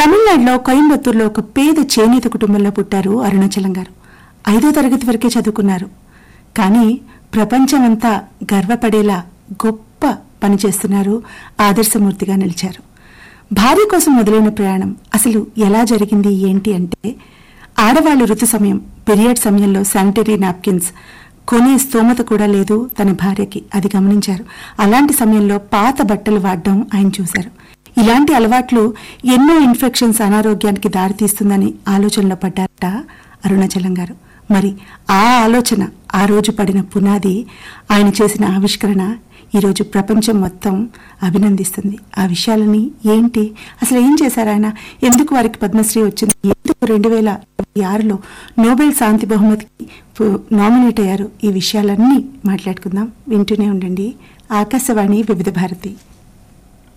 తమిళనాడులో కోయంబత్తూరులో ఒక పేద చేనేత కుటుంబంలో పుట్టారు అరుణాచలం గారు ఐదో తరగతి వరకే చదువుకున్నారు కానీ ప్రపంచమంతా గర్వపడేలా గొప్ప పని చేస్తున్నారు ఆదర్శమూర్తిగా నిలిచారు భార్య కోసం మొదలైన ప్రయాణం అసలు ఎలా జరిగింది ఏంటి అంటే ఆడవాళ్లు ఋతు సమయం పీరియడ్ సమయంలో శానిటరీ నాప్కిన్స్ కొనే స్తోమత కూడా లేదు తన భార్యకి అది గమనించారు అలాంటి సమయంలో పాత బట్టలు వాడడం ఆయన చూశారు ఇలాంటి అలవాట్లు ఎన్నో ఇన్ఫెక్షన్స్ అనారోగ్యానికి దారితీస్తుందని ఆలోచనలో పడ్డారట అరుణాచలం గారు మరి ఆ ఆలోచన ఆ రోజు పడిన పునాది ఆయన చేసిన ఆవిష్కరణ ఈరోజు ప్రపంచం మొత్తం అభినందిస్తుంది ఆ విషయాలని ఏంటి అసలు ఏం చేశారు ఆయన ఎందుకు వారికి పద్మశ్రీ వచ్చింది ఎందుకు రెండు వేల ఆరులో నోబెల్ శాంతి బహుమతికి పు- నామినేట్ అయ్యారు ఈ విషయాలన్నీ మాట్లాడుకుందాం వింటూనే ఉండండి ఆకాశవాణి వివిధ భారతి